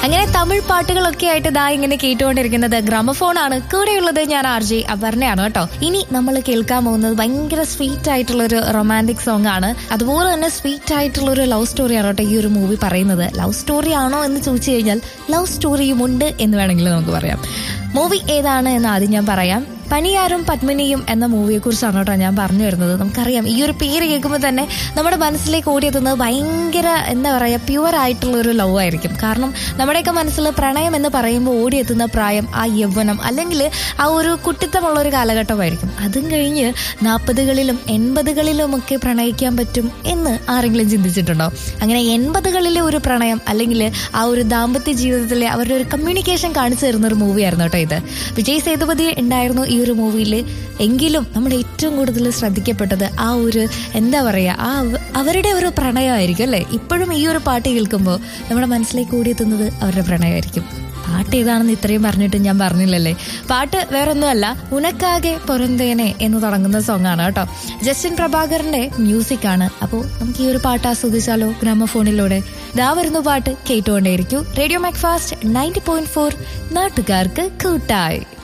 അങ്ങനെ തമിഴ് പാട്ടുകളൊക്കെ ആയിട്ട് ഇതാ ഇങ്ങനെ കേട്ടുകൊണ്ടിരിക്കുന്നത് ഗ്രാമഫോൺ ആണ് കൂടെയുള്ളത് ഞാൻ ആർ ജെ അപർണയാണ് കേട്ടോ ഇനി നമ്മൾ കേൾക്കാൻ പോകുന്നത് ഭയങ്കര സ്വീറ്റ് ആയിട്ടുള്ള ഒരു റൊമാൻറ്റിക് സോങ് ആണ് അതുപോലെ തന്നെ സ്വീറ്റ് ആയിട്ടുള്ള ഒരു ലവ് സ്റ്റോറിയാണ് കേട്ടോ ഈ ഒരു മൂവി പറയുന്നത് ലവ് സ്റ്റോറി ആണോ എന്ന് ചോദിച്ചു കഴിഞ്ഞാൽ ലവ് സ്റ്റോറിയും ഉണ്ട് എന്ന് വേണമെങ്കിൽ നമുക്ക് പറയാം മൂവി ഏതാണ് എന്ന് ആദ്യം ഞാൻ പറയാം പനിയാരും പത്മിനിയും എന്ന മൂവിയെ കുറിച്ചാണ് കേട്ടോ ഞാൻ പറഞ്ഞു വരുന്നത് നമുക്കറിയാം ഈ ഒരു പേര് കേൾക്കുമ്പോൾ തന്നെ നമ്മുടെ മനസ്സിലേക്ക് ഓടിയെത്തുന്നത് ഭയങ്കര എന്താ പറയുക പ്യുവർ ആയിട്ടുള്ള ഒരു ലവ് ആയിരിക്കും കാരണം നമ്മുടെയൊക്കെ മനസ്സിൽ പ്രണയം എന്ന് പറയുമ്പോൾ ഓടിയെത്തുന്ന പ്രായം ആ യൗവനം അല്ലെങ്കിൽ ആ ഒരു കുട്ടിത്തമുള്ള ഒരു കാലഘട്ടമായിരിക്കും അതും കഴിഞ്ഞ് നാൽപ്പതുകളിലും എൺപതുകളിലും ഒക്കെ പ്രണയിക്കാൻ പറ്റും എന്ന് ആരെങ്കിലും ചിന്തിച്ചിട്ടുണ്ടോ അങ്ങനെ എൺപതുകളിലെ ഒരു പ്രണയം അല്ലെങ്കിൽ ആ ഒരു ദാമ്പത്യ ജീവിതത്തിലെ അവരുടെ ഒരു കമ്മ്യൂണിക്കേഷൻ കാണിച്ചു തരുന്ന ഒരു മൂവിയായിരുന്നു കേട്ടോ ഇത് വിജയ് സേതുപതി ഉണ്ടായിരുന്നു ഈ ഒരു മൂവിയിൽ എങ്കിലും നമ്മൾ ഏറ്റവും കൂടുതൽ ശ്രദ്ധിക്കപ്പെട്ടത് ആ ഒരു എന്താ പറയുക ആ അവ- അവരുടെ ഒരു പ്രണയമായിരിക്കും അല്ലേ ഇപ്പോഴും ഈ ഒരു പാട്ട് കേൾക്കുമ്പോൾ നമ്മുടെ മനസ്സിലേക്ക് ഓടിയെത്തുന്നത് അവരുടെ പ്രണയമായിരിക്കും പാട്ട് ഏതാണെന്ന് ഇത്രയും പറഞ്ഞിട്ട് ഞാൻ പറഞ്ഞില്ലല്ലേ പാട്ട് വേറൊന്നുമല്ല ഉനക്കാകെ പൊറന്തേനെ എന്ന് തുടങ്ങുന്ന സോങ് ആണ് കേട്ടോ ജസ്റ്റിൻ പ്രഭാകറിന്റെ മ്യൂസിക് ആണ് അപ്പോൾ നമുക്ക് ഈ ഒരു പാട്ട് ആസ്വദിച്ചാലോ ഗ്രാമഫോണിലൂടെ ദാ വരുന്ന പാട്ട് കേട്ടുകൊണ്ടേയിരിക്കും radio Macfast ninety point four നാട്ടുകാർക്ക് കൂട്ടായി